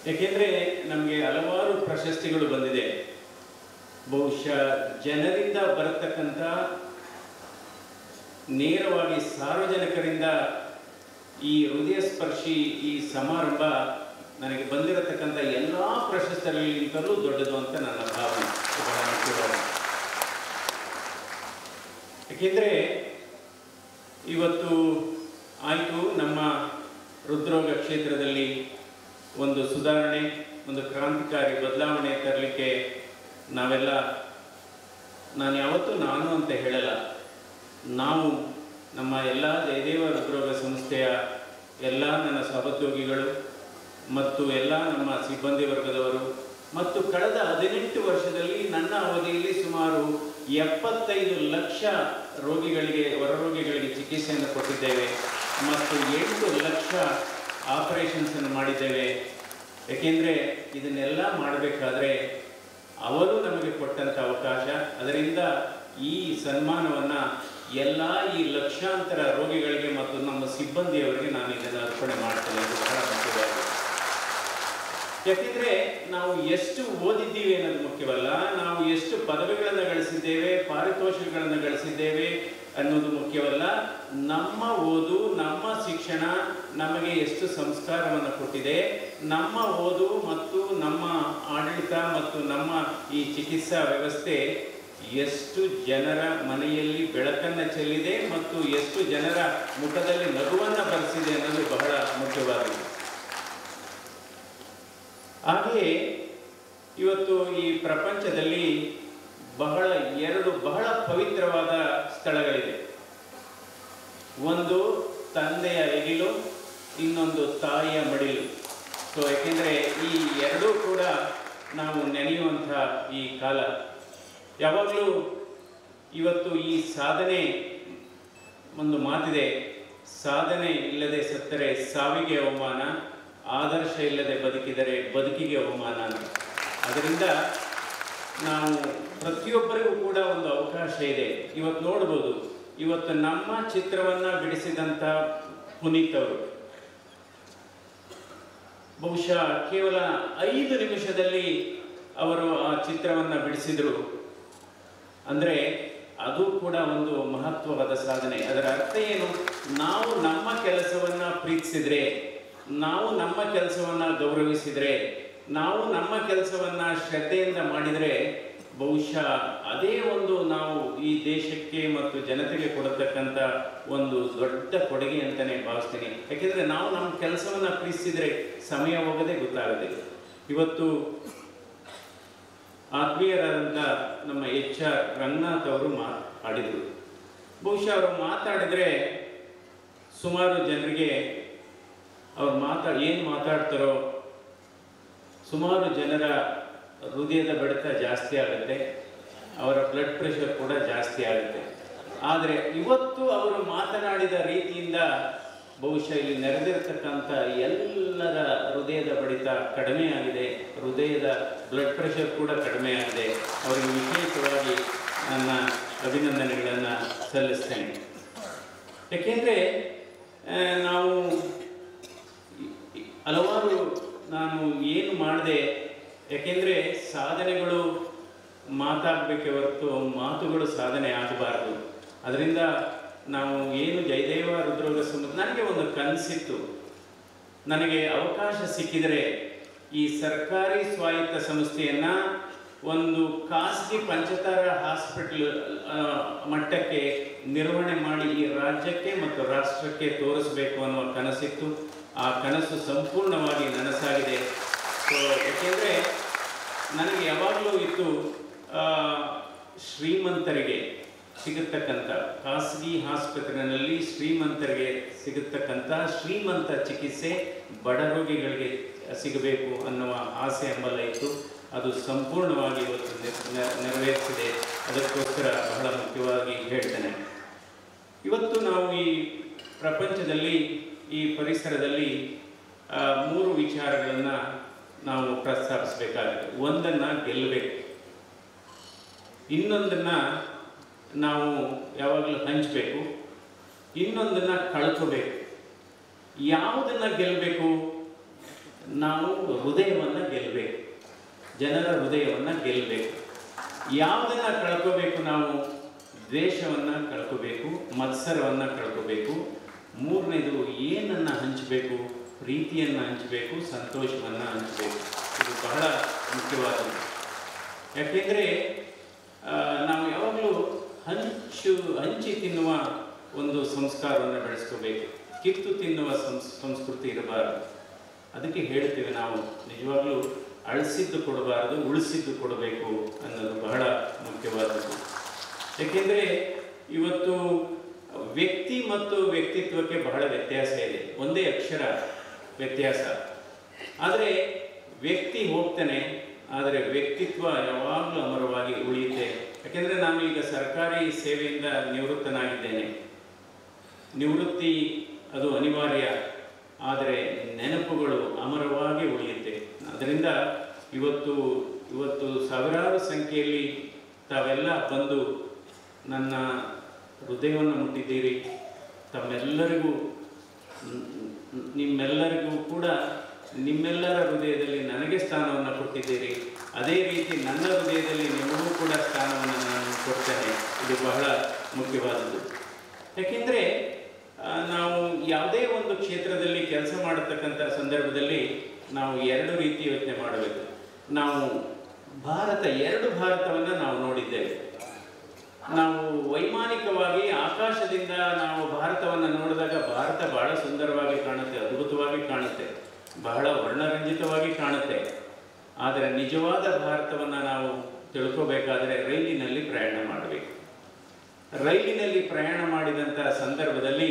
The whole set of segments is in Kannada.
ಏಕೆಂದರೆ ನಮಗೆ ಹಲವಾರು ಪ್ರಶಸ್ತಿಗಳು ಬಂದಿದೆ ಬಹುಶಃ ಜನರಿಂದ ಬರತಕ್ಕಂಥ ನೇರವಾಗಿ ಸಾರ್ವಜನಿಕರಿಂದ ಈ ಹೃದಯ ಸ್ಪರ್ಶಿ ಈ ಸಮಾರಂಭ ನನಗೆ ಬಂದಿರತಕ್ಕಂಥ ಎಲ್ಲ ಪ್ರಶಸ್ತಿಗಳಿಗಿಂತಲೂ ದೊಡ್ಡದು ಅಂತ ನನ್ನ ಭಾವನೆ ಬಹಳ ಮುಖ್ಯವಾದ ಏಕೆಂದರೆ ಇವತ್ತು ಆಯಿತು ನಮ್ಮ ಹೃದ್ರೋಗ ಕ್ಷೇತ್ರದಲ್ಲಿ ಒಂದು ಸುಧಾರಣೆ ಒಂದು ಕ್ರಾಂತಿಕಾರಿ ಬದಲಾವಣೆ ತರಲಿಕ್ಕೆ ನಾವೆಲ್ಲ ನಾನು ಯಾವತ್ತೂ ನಾನು ಅಂತ ಹೇಳಲ್ಲ ನಾವು ನಮ್ಮ ಎಲ್ಲ ಜಯದೇವ ಹೃದ್ರೋಗ ಸಂಸ್ಥೆಯ ಎಲ್ಲ ನನ್ನ ಸಹೋದ್ಯೋಗಿಗಳು ಮತ್ತು ಎಲ್ಲ ನಮ್ಮ ಸಿಬ್ಬಂದಿ ವರ್ಗದವರು ಮತ್ತು ಕಳೆದ ಹದಿನೆಂಟು ವರ್ಷದಲ್ಲಿ ನನ್ನ ಅವಧಿಯಲ್ಲಿ ಸುಮಾರು ಎಪ್ಪತ್ತೈದು ಲಕ್ಷ ರೋಗಿಗಳಿಗೆ ಹೊರರೋಗಿಗಳಿಗೆ ಚಿಕಿತ್ಸೆಯನ್ನು ಕೊಟ್ಟಿದ್ದೇವೆ ಮತ್ತು ಎಂಟು ಲಕ್ಷ ಆಪರೇಷನ್ಸನ್ನು ಮಾಡಿದ್ದೇವೆ ಏಕೆಂದರೆ ಇದನ್ನೆಲ್ಲ ಮಾಡಬೇಕಾದ್ರೆ ಅವರು ನಮಗೆ ಕೊಟ್ಟಂಥ ಅವಕಾಶ ಅದರಿಂದ ಈ ಸನ್ಮಾನವನ್ನು ಎಲ್ಲ ಈ ಲಕ್ಷಾಂತರ ರೋಗಿಗಳಿಗೆ ಮತ್ತು ನಮ್ಮ ಸಿಬ್ಬಂದಿಯವರಿಗೆ ನಾನು ಇದನ್ನು ಅರ್ಪಣೆ ಮಾಡ್ತೇನೆ ಇದು ಬಹಳ ಮುಖ್ಯವಾಗಿದೆ ಯಾಕೆಂದರೆ ನಾವು ಎಷ್ಟು ಓದಿದ್ದೀವಿ ಅನ್ನೋದು ಮುಖ್ಯವಲ್ಲ ನಾವು ಎಷ್ಟು ಪದವಿಗಳನ್ನು ಗಳಿಸಿದ್ದೇವೆ ಪಾರಿತೋಷಿಕಗಳನ್ನು ಗಳಿಸಿದ್ದೇವೆ ಅನ್ನೋದು ಮುಖ್ಯವಲ್ಲ ನಮ್ಮ ಓದು ನಮ್ಮ ಶಿಕ್ಷಣ ನಮಗೆ ಎಷ್ಟು ಸಂಸ್ಕಾರವನ್ನು ಕೊಟ್ಟಿದೆ ನಮ್ಮ ಓದು ಮತ್ತು ನಮ್ಮ ಆಡಳಿತ ಮತ್ತು ನಮ್ಮ ಈ ಚಿಕಿತ್ಸಾ ವ್ಯವಸ್ಥೆ ಎಷ್ಟು ಜನರ ಮನೆಯಲ್ಲಿ ಬೆಳಕನ್ನು ಚೆಲ್ಲಿದೆ ಮತ್ತು ಎಷ್ಟು ಜನರ ಮುಖದಲ್ಲಿ ನಗುವನ್ನು ಬರೆಸಿದೆ ಅನ್ನೋದು ಬಹಳ ಮುಖ್ಯವಾಗಿದೆ ಹಾಗೆಯೇ ಇವತ್ತು ಈ ಪ್ರಪಂಚದಲ್ಲಿ ಬಹಳ ಎರಡು ಬಹಳ ಪವಿತ್ರವಾದ ಸ್ಥಳಗಳಿವೆ ಒಂದು ತಂದೆಯ ಎಗಿಲು ಇನ್ನೊಂದು ತಾಯಿಯ ಮಡಿಲು ಸೊ ಯಾಕೆಂದರೆ ಈ ಎರಡೂ ಕೂಡ ನಾವು ನೆನೆಯುವಂಥ ಈ ಕಾಲ ಯಾವಾಗಲೂ ಇವತ್ತು ಈ ಸಾಧನೆ ಒಂದು ಮಾತಿದೆ ಸಾಧನೆ ಇಲ್ಲದೆ ಸತ್ತರೆ ಸಾವಿಗೆ ಅವಮಾನ ಆದರ್ಶ ಇಲ್ಲದೆ ಬದುಕಿದರೆ ಬದುಕಿಗೆ ಅವಮಾನ ಅಂತ. ಅದರಿಂದ ನಾವು ಪ್ರತಿಯೊಬ್ಬರಿಗೂ ಕೂಡ ಒಂದು ಅವಕಾಶ ಇದೆ ಇವತ್ತು ನೋಡ್ಬೋದು ಇವತ್ತು ನಮ್ಮ ಚಿತ್ರವನ್ನು ಬಿಡಿಸಿದಂಥ ಪುನೀತ್ ಅವರು ಬಹುಶಃ ಕೇವಲ ಐದು ನಿಮಿಷದಲ್ಲಿ ಅವರು ಆ ಚಿತ್ರವನ್ನು ಬಿಡಿಸಿದರು ಅಂದರೆ ಅದು ಕೂಡ ಒಂದು ಮಹತ್ವವಾದ ಸಾಧನೆ ಅದರ ಅರ್ಥ ಏನು ನಾವು ನಮ್ಮ ಕೆಲಸವನ್ನು ಪ್ರೀತಿಸಿದ್ರೆ ನಾವು ನಮ್ಮ ಕೆಲಸವನ್ನು ಗೌರವಿಸಿದರೆ ನಾವು ನಮ್ಮ ಕೆಲಸವನ್ನು ಶ್ರದ್ಧೆಯಿಂದ ಮಾಡಿದರೆ ಬಹುಶಃ ಅದೇ ಒಂದು ನಾವು ಈ ದೇಶಕ್ಕೆ ಮತ್ತು ಜನತೆಗೆ ಕೊಡತಕ್ಕಂಥ ಒಂದು ದೊಡ್ಡ ಕೊಡುಗೆ ಅಂತಲೇ ಭಾವಿಸ್ತೀನಿ ಯಾಕೆಂದರೆ ನಾವು ನಮ್ಮ ಕೆಲಸವನ್ನು ಪ್ರೀತಿಸಿದರೆ ಸಮಯ ಹೋಗದೆ ಗೊತ್ತಾಗದೆ ಇವತ್ತು ಆತ್ಮೀಯರಾದಂಥ ನಮ್ಮ ಎಚ್ ಆರ್ ರಂಗನಾಥ್ ಅವರು ಮಾತಾಡಿದರು ಬಹುಶಃ ಅವರು ಮಾತಾಡಿದರೆ ಸುಮಾರು ಜನರಿಗೆ ಅವ್ರು ಮಾತಾ ಏನು ಮಾತಾಡ್ತಾರೋ ಸುಮಾರು ಜನರ ಹೃದಯದ ಬಡಿತ ಜಾಸ್ತಿ ಆಗುತ್ತೆ ಅವರ ಬ್ಲಡ್ ಪ್ರೆಷರ್ ಕೂಡ ಜಾಸ್ತಿ ಆಗುತ್ತೆ ಆದರೆ ಇವತ್ತು ಅವರು ಮಾತನಾಡಿದ ರೀತಿಯಿಂದ ಬಹುಶಃ ಇಲ್ಲಿ ನೆರೆದಿರತಕ್ಕಂಥ ಎಲ್ಲರ ಹೃದಯದ ಬಡಿತ ಕಡಿಮೆ ಆಗಿದೆ ಹೃದಯದ ಬ್ಲಡ್ ಪ್ರೆಷರ್ ಕೂಡ ಕಡಿಮೆ ಆಗಿದೆ ಅವರಿಗೆ ವಿಶೇಷವಾಗಿ ನನ್ನ ಅಭಿನಂದನೆಗಳನ್ನು ಸಲ್ಲಿಸ್ತೇನೆ ಯಾಕೆಂದರೆ ನಾವು ಹಲವಾರು ನಾನು ಏನು ಮಾಡಿದೆ ಯಾಕೆಂದರೆ ಸಾಧನೆಗಳು ಮಾತಾಡಬೇಕೆ ಹೊರತು ಮಾತುಗಳು ಸಾಧನೆ ಆಗಬಾರ್ದು ಅದರಿಂದ ನಾವು ಏನು ಜಯದೇವ ರುದ್ರೋಗ ಸಂಬಂಧ ನನಗೆ ಒಂದು ಕನಸಿತ್ತು ನನಗೆ ಅವಕಾಶ ಸಿಕ್ಕಿದರೆ ಈ ಸರ್ಕಾರಿ ಸ್ವಾಯತ್ತ ಸಂಸ್ಥೆಯನ್ನು ಒಂದು ಖಾಸಗಿ ಪಂಚತಾರ ಹಾಸ್ಪಿಟಲ್ ಆ, ಮಟ್ಟಕ್ಕೆ ನಿರ್ವಹಣೆ ಮಾಡಿ ಈ ರಾಜ್ಯಕ್ಕೆ ಮತ್ತು ರಾಷ್ಟ್ರಕ್ಕೆ ತೋರಿಸಬೇಕು ಅನ್ನುವ ಕನಸಿತ್ತು ಆ ಕನಸು ಸಂಪೂರ್ಣವಾಗಿ ನನಸಾಗಿದೆ ಸೊ ಯಾಕೆಂದರೆ ನನಗೆ ಯಾವಾಗಲೂ ಇತ್ತು ಆ, ಶ್ರೀಮಂತರಿಗೆ ಸಿಗತಕ್ಕಂಥ ಖಾಸಗಿ ಆಸ್ಪತ್ರೆಯಲ್ಲಿ ಶ್ರೀಮಂತರಿಗೆ ಸಿಗತಕ್ಕಂಥ ಶ್ರೀಮಂತ ಚಿಕಿತ್ಸೆ ಬಡ ರೋಗಿಗಳಿಗೆ ಸಿಗಬೇಕು ಅನ್ನುವ ಆಸೆ ಹಂಬಲ ಇತ್ತು ಅದು ಸಂಪೂರ್ಣವಾಗಿ ಇವತ್ತು ನೆ- ನೆ- ನೆರವೇರಿಸಿದೆ ಅದಕ್ಕೋಸ್ಕರ ಬಹಳ ಮುಖ್ಯವಾಗಿ ಹೇಳ್ತೇನೆ ಇವತ್ತು ನಾವು ಈ ಪ್ರಪಂಚದಲ್ಲಿ ಈ ಪರಿಸರದಲ್ಲಿ ಆ, ಮೂರು ವಿಚಾರಗಳನ್ನು ನಾವು ಪ್ರಸ್ತಾಪಿಸಬೇಕಾಗಿದೆ ಒಂದನ್ನು ಗೆಲ್ಲಬೇಕು ಇನ್ನೊಂದನ್ನು ನಾವು ಯಾವಾಗಲೂ ಹಂಚಬೇಕು ಇನ್ನೊಂದನ್ನು ಕಳ್ಕೋಬೇಕು ಯಾವುದನ್ನು ಗೆಲ್ಲಬೇಕು ನಾವು ಹೃದಯವನ್ನು ಗೆಲ್ಲಬೇಕು ಜನರ ಹೃದಯವನ್ನು ಗೆಲ್ಲಬೇಕು ಯಾವುದನ್ನು ಕಳ್ಕೋಬೇಕು ನಾವು ದ್ವೇಷವನ್ನು ಕಳ್ಕೋಬೇಕು ಮತ್ಸರವನ್ನು ಕಳ್ಕೋಬೇಕು ಮೂರನೇದು ಏನನ್ನು ಹಂಚಬೇಕು ಪ್ರೀತಿಯನ್ನು ಹಂಚಬೇಕು ಸಂತೋಷವನ್ನು ಹಂಚಬೇಕು ಇದು ಬಹಳ ಮುಖ್ಯವಾದದ್ದು ಯಾಕೆಂದರೆ ನಾವು ಯಾವಾಗಲೂ ಹಂಚು ಹಂಚಿ ತಿನ್ನುವ ಒಂದು ಸಂಸ್ಕಾರವನ್ನು ಬೆಳೆಸ್ಕೋಬೇಕು ಕಿತ್ತು ತಿನ್ನುವ ಸಂಸ್ ಸಂಸ್ಕೃತಿ ಇರಬಾರದು ಅದಕ್ಕೆ ಹೇಳ್ತೇವೆ ನಾವು ನಿಜವಾಗ್ಲೂ ಅಳಿಸಿದ್ದು ಕೊಡಬಾರದು ಉಳಿಸಿದ್ದು ಕೊಡಬೇಕು ಅನ್ನೋದು ಬಹಳ ಮುಖ್ಯವಾದದ್ದು ಏಕೆಂದರೆ ಇವತ್ತು ವ್ಯಕ್ತಿ ಮತ್ತು ವ್ಯಕ್ತಿತ್ವಕ್ಕೆ ಬಹಳ ವ್ಯತ್ಯಾಸ ಇದೆ ಒಂದೇ ಅಕ್ಷರ ವ್ಯತ್ಯಾಸ ಆದರೆ ವ್ಯಕ್ತಿ ಹೋಗ್ತಾನೆ ಆದರೆ ವ್ಯಕ್ತಿತ್ವ ಯಾವಾಗಲೂ ಅಮರವಾಗಿ ಉಳಿಯುತ್ತೆ ಯಾಕೆಂದರೆ ನಾನು ಈಗ ಸರ್ಕಾರಿ ಸೇವೆಯಿಂದ ನಿವೃತ್ತನಾಗಿದ್ದೇನೆ ನಿವೃತ್ತಿ ಅದು ಅನಿವಾರ್ಯ ಆದರೆ ನೆನಪುಗಳು ಅಮರವಾಗಿ ಉಳಿಯುತ್ತೆ ಅದರಿಂದ ಇವತ್ತು ಇವತ್ತು ಸಾವಿರಾರು ಸಂಖ್ಯೆಯಲ್ಲಿ ತಾವೆಲ್ಲ ಬಂದು ನನ್ನ ಹೃದಯವನ್ನು ಮುಟ್ಟಿದ್ದೀರಿ ತಮ್ಮೆಲ್ಲರಿಗೂ ನಿಮ್ಮೆಲ್ಲರಿಗೂ ಕೂಡ ನಿಮ್ಮೆಲ್ಲರ ಹೃದಯದಲ್ಲಿ ನನಗೆ ಸ್ಥಾನವನ್ನು ಕೊಟ್ಟಿದ್ದೀರಿ ಅದೇ ರೀತಿ ನನ್ನ ಹೃದಯದಲ್ಲಿ ನಿಮಗೂ ಕೂಡ ಸ್ಥಾನವನ್ನು ನಾನು ಕೊಡ್ತೇನೆ ಇದು ಬಹಳ ಮುಖ್ಯವಾದದ್ದು ಯಾಕೆಂದರೆ ನಾವು ಯಾವುದೇ ಒಂದು ಕ್ಷೇತ್ರದಲ್ಲಿ ಕೆಲಸ ಮಾಡತಕ್ಕಂಥ ಸಂದರ್ಭದಲ್ಲಿ ನಾವು ಎರಡು ರೀತಿ ಯೋಚನೆ ಮಾಡಬೇಕು ನಾವು ಭಾರತ ಎರಡು ಭಾರತವನ್ನು ನಾವು ನೋಡಿದ್ದೇವೆ ನಾವು ವೈಮಾನಿಕವಾಗಿ ಆಕಾಶದಿಂದ ನಾವು ಭಾರತವನ್ನು ನೋಡಿದಾಗ ಭಾರತ ಬಹಳ ಸುಂದರವಾಗಿ ಕಾಣುತ್ತೆ ಅದ್ಭುತವಾಗಿ ಕಾಣುತ್ತೆ ಬಹಳ ವರ್ಣರಂಜಿತವಾಗಿ ಕಾಣುತ್ತೆ ಆದರೆ ನಿಜವಾದ ಭಾರತವನ್ನು ನಾವು ತಿಳ್ಕೋಬೇಕಾದರೆ ರೈಲಿನಲ್ಲಿ ಪ್ರಯಾಣ ಮಾಡಬೇಕು ರೈಲಿನಲ್ಲಿ ಪ್ರಯಾಣ ಮಾಡಿದಂಥ ಸಂದರ್ಭದಲ್ಲಿ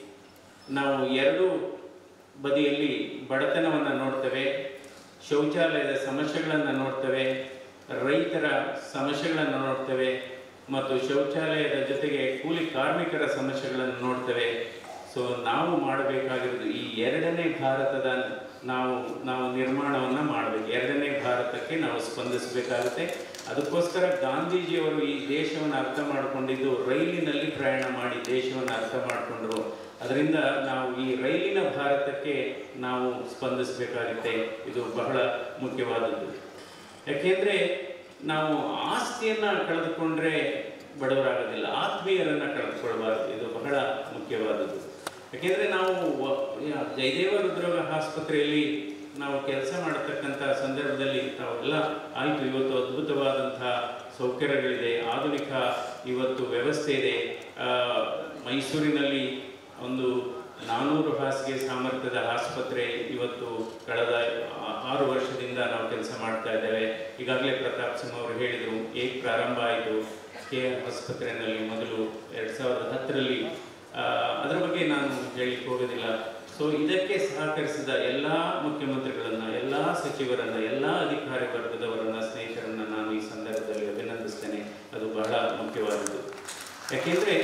ನಾವು ಎರಡು ಬದಿಯಲ್ಲಿ ಬಡತನವನ್ನು ನೋಡ್ತೇವೆ ಶೌಚಾಲಯದ ಸಮಸ್ಯೆಗಳನ್ನು ನೋಡ್ತೇವೆ ರೈತರ ಸಮಸ್ಯೆಗಳನ್ನು ನೋಡ್ತೇವೆ ಮತ್ತು ಶೌಚಾಲಯದ ಜೊತೆಗೆ ಕೂಲಿ ಕಾರ್ಮಿಕರ ಸಮಸ್ಯೆಗಳನ್ನು ನೋಡ್ತೇವೆ ಸೊ ನಾವು ಮಾಡಬೇಕಾಗಿರೋದು ಈ ಎರಡನೇ ಭಾರತದ ನಾವು ನಾವು ನಿರ್ಮಾಣವನ್ನು ಮಾಡಬೇಕು ಎರಡನೇ ಭಾರತಕ್ಕೆ ನಾವು ಸ್ಪಂದಿಸಬೇಕಾಗುತ್ತೆ ಅದಕ್ಕೋಸ್ಕರ ಗಾಂಧೀಜಿಯವರು ಈ ದೇಶವನ್ನು ಅರ್ಥ ಮಾಡಿಕೊಂಡಿದ್ದು ರೈಲಿನಲ್ಲಿ ಪ್ರಯಾಣ ಮಾಡಿ ದೇಶವನ್ನು ಅರ್ಥ ಮಾಡಿಕೊಂಡ್ರು ಅದರಿಂದ ನಾವು ಈ ರೈಲಿನ ಭಾರತಕ್ಕೆ ನಾವು ಸ್ಪಂದಿಸಬೇಕಾಗುತ್ತೆ ಇದು ಬಹಳ ಮುಖ್ಯವಾದದ್ದು ಯಾಕೆಂದರೆ ನಾವು ಆಸ್ತಿಯನ್ನು ಕಳೆದುಕೊಂಡ್ರೆ ಬಡವರಾಗೋದಿಲ್ಲ ಆತ್ಮೀಯರನ್ನು ಕಳೆದುಕೊಳ್ಬಾರ್ದು ಇದು ಬಹಳ ಮುಖ್ಯವಾದದ್ದು ಯಾಕೆಂದರೆ ನಾವು ವ- ಯಾ- ಜಯದೇವ ಹೃದ್ರೋಗ ಆಸ್ಪತ್ರೆಯಲ್ಲಿ ನಾವು ಕೆಲಸ ಮಾಡತಕ್ಕಂಥ ಸಂದರ್ಭದಲ್ಲಿ ನಾವೆಲ್ಲ ಆಯಿತು ಇವತ್ತು ಅದ್ಭುತವಾದಂಥ ಸೌಕರ್ಯಗಳಿದೆ ಆಧುನಿಕ ಇವತ್ತು ವ್ಯವಸ್ಥೆ ಇದೆ ಆ, ಮೈಸೂರಿನಲ್ಲಿ ಒಂದು ನಾನ್ನೂರು ಹಾಸಿಗೆ ಸಾಮರ್ಥ್ಯದ ಆಸ್ಪತ್ರೆ ಇವತ್ತು ಕಳೆದ ಆ- ಆರು ವರ್ಷದಿಂದ ನಾವು ಕೆಲಸ ಮಾಡ್ತಾ ಇದ್ದೇವೆ ಈಗಾಗಲೇ ಪ್ರತಾಪ್ ಸಿಂಹ ಅವರು ಹೇಳಿದರು ಹೇಗೆ ಪ್ರಾರಂಭ ಆಯಿತು ಕೆ ಆರ್ ಆಸ್ಪತ್ರೆಯಲ್ಲಿ ಮೊದಲು ಎರಡು ಸಾವಿರದ ಹತ್ತರಲ್ಲಿ ಅದರ ಬಗ್ಗೆ ನಾನು ಹೇಳಲಿಕ್ಕೆ ಹೋಗೋದಿಲ್ಲ ಸೊ ಇದಕ್ಕೆ ಸಹಕರಿಸಿದ ಎಲ್ಲ ಮುಖ್ಯಮಂತ್ರಿಗಳನ್ನು ಎಲ್ಲ ಸಚಿವರನ್ನು ಎಲ್ಲ ಅಧಿಕಾರಿ ವರ್ಗದವರನ್ನ ಸ್ನೇಹಿತರನ್ನು ನಾನು ಈ ಸಂದರ್ಭದಲ್ಲಿ ಅಭಿನಂದಿಸ್ತೇನೆ ಅದು ಬಹಳ ಮುಖ್ಯವಾದದ್ದು ಯಾಕೆಂದರೆ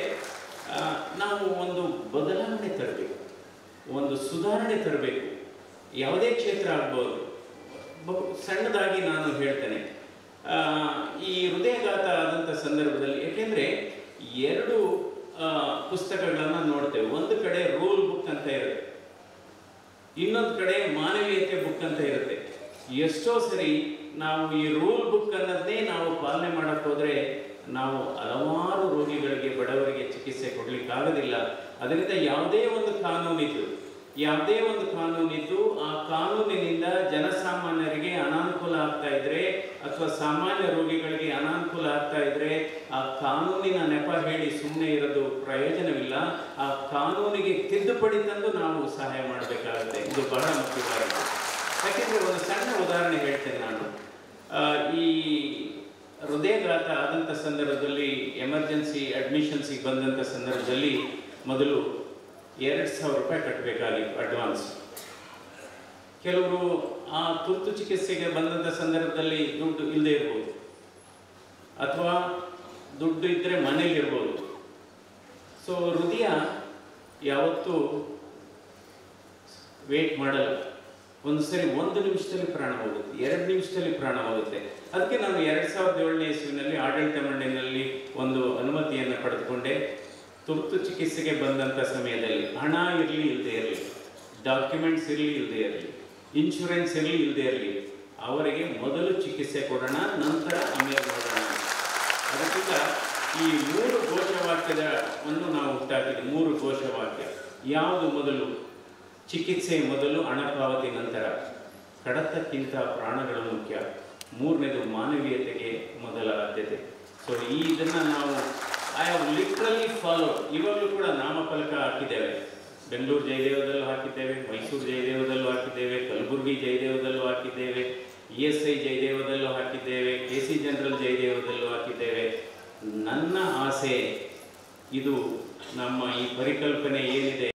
ನಾವು ಒಂದು ಬದಲಾವಣೆ ತರಬೇಕು ಒಂದು ಸುಧಾರಣೆ ತರಬೇಕು ಯಾವುದೇ ಕ್ಷೇತ್ರ ಆಗ್ಬೋದು ಬಹು ಸಣ್ಣದಾಗಿ ನಾನು ಹೇಳ್ತೇನೆ ಆ, ಈ ಹೃದಯಘಾತ ಆದಂಥ ಸಂದರ್ಭದಲ್ಲಿ ಯಾಕೆಂದರೆ ಎರಡು ಪುಸ್ತಕಗಳನ್ನು ನೋಡ್ತೇವೆ ಒಂದು ಕಡೆ ರೂಲ್ ಬುಕ್ ಅಂತ ಇರುತ್ತೆ ಇನ್ನೊಂದು ಕಡೆ ಮಾನವೀಯತೆ ಬುಕ್ ಅಂತ ಇರುತ್ತೆ ಎಷ್ಟೋ ಸರಿ ನಾವು ಈ ರೂಲ್ ಬುಕ್ ಅನ್ನೋದನ್ನೇ ನಾವು ಪಾಲನೆ ಮಾಡಕ್ ಹೋದ್ರೆ ನಾವು ಹಲವಾರು ರೋಗಿಗಳಿಗೆ ಬಡವರಿಗೆ ಚಿಕಿತ್ಸೆ ಕೊಡ್ಲಿಕ್ಕಾಗೋದಿಲ್ಲ ಅದರಿಂದ ಯಾವುದೇ ಒಂದು ಕಾನೂನಿದ್ದು ಯಾವುದೇ ಒಂದು ಕಾನೂನಿದ್ದು ಆ ಕಾನೂನಿನಿಂದ ಜನಸಾಮಾನ್ಯರಿಗೆ ಅನಾನುಕೂಲ ಆಗ್ತಾ ಇದ್ರೆ ಅಥವಾ ಸಾಮಾನ್ಯ ರೋಗಿಗಳಿಗೆ ಅನಾನುಕೂಲ ಆಗ್ತಾ ಇದ್ರೆ ಆ ಕಾನೂನಿನ ನೆಪ ಹೇಳಿ ಸುಮ್ಮನೆ ಇರೋದು ಪ್ರಯೋಜನವಿಲ್ಲ ಆ ಕಾನೂನಿಗೆ ತಿದ್ದುಪಡಿ ತಂದು ನಾವು ಸಹಾಯ ಮಾಡಬೇಕಾಗುತ್ತೆ ಇದು ಬಹಳ ಮುಖ್ಯವಾಗಿದೆ ಯಾಕೆಂದ್ರೆ ಒಂದು ಸಣ್ಣ ಉದಾಹರಣೆ ಹೇಳ್ತೇನೆ ನಾನು ಆ, ಈ ಹೃದಯಘಾತ ಆದಂಥ ಸಂದರ್ಭದಲ್ಲಿ ಎಮರ್ಜೆನ್ಸಿ ಅಡ್ಮಿಷನ್ಸಿಗೆ ಬಂದಂಥ ಸಂದರ್ಭದಲ್ಲಿ ಮೊದಲು ಎರಡು ಸಾವಿರ ರೂಪಾಯಿ ಕಟ್ಟಬೇಕಾಗಿತ್ತು ಅಡ್ವಾನ್ಸ್ ಕೆಲವರು ಆ ತುರ್ತು ಚಿಕಿತ್ಸೆಗೆ ಬಂದಂಥ ಸಂದರ್ಭದಲ್ಲಿ ದುಡ್ಡು ಇಲ್ಲದೆ ಇರ್ಬೋದು ಅಥವಾ ದುಡ್ಡು ಇದ್ದರೆ ಮನೇಲಿರ್ಬೋದು ಸೊ ಹೃದಯ ಯಾವತ್ತೂ ವೇಟ್ ಮಾಡಲ್ಲ ಒಂದು ಸರಿ ಒಂದು ನಿಮಿಷದಲ್ಲಿ ಪ್ರಾಣ ಹೋಗುತ್ತೆ ಎರಡು ನಿಮಿಷದಲ್ಲಿ ಪ್ರಾಣ ಹೋಗುತ್ತೆ ಅದಕ್ಕೆ ನಾನು ಎರಡು ಸಾವಿರದ ಏಳನೇ ಇಸ್ವಿನಲ್ಲಿ ಆಡಳಿತ ಮಂಡಳಿನಲ್ಲಿ ಒಂದು ಅನುಮತಿಯನ್ನು ಪಡೆದುಕೊಂಡೆ ತುರ್ತು ಚಿಕಿತ್ಸೆಗೆ ಬಂದಂಥ ಸಮಯದಲ್ಲಿ ಹಣ ಇರಲಿ ಇಲ್ಲದೆ ಇರಲಿ ಡಾಕ್ಯುಮೆಂಟ್ಸ್ ಇರಲಿ ಇಲ್ಲದೆ ಇರಲಿ ಇನ್ಶೂರೆನ್ಸ್ ಇರಲಿ ಇಲ್ಲದೆ ಇರಲಿ ಅವರಿಗೆ ಮೊದಲು ಚಿಕಿತ್ಸೆ ಕೊಡೋಣ ನಂತರ ಆಮೇಲೆ ನೋಡೋಣ ಅದಕ್ಕಿಂತ ಈ ಮೂರು ಘೋಷವಾಕ್ಯದವನ್ನು ನಾವು ಹುಟ್ಟಾಕಿದ್ವಿ ಮೂರು ಘೋಷವಾಕ್ಯ ಯಾವುದು ಮೊದಲು ಚಿಕಿತ್ಸೆ ಮೊದಲು ಹಣ ಪಾವತಿ ನಂತರ ಕಡತಕ್ಕಿಂತ ಪ್ರಾಣಗಳು ಮುಖ್ಯ ಮೂರನೇದು ಮಾನವೀಯತೆಗೆ ಮೊದಲ ಆದ್ಯತೆ ಸೊ ಈ ಇದನ್ನು ನಾವು ಐ ಹ್ಯಾವ್ ಲಿಟ್ರಲಿ ಫಾಲೋ ಇವಾಗಲೂ ಕೂಡ ನಾಮಫಲಕ ಹಾಕಿದ್ದೇವೆ ಬೆಂಗಳೂರು ಜಯದೇವದಲ್ಲೂ ಹಾಕಿದ್ದೇವೆ ಮೈಸೂರು ಜಯದೇವದಲ್ಲೂ ಹಾಕಿದ್ದೇವೆ ಕಲಬುರಗಿ ಜಯದೇವದಲ್ಲೂ ಹಾಕಿದ್ದೇವೆ ಇ ಎಸ್ ಐ ಜಯದೇವದಲ್ಲೂ ಹಾಕಿದ್ದೇವೆ ಕೆ ಸಿ ಜನರಲ್ ಜಯದೇವದಲ್ಲೂ ಹಾಕಿದ್ದೇವೆ ನನ್ನ ಆಸೆ ಇದು ನಮ್ಮ ಈ ಪರಿಕಲ್ಪನೆ ಏನಿದೆ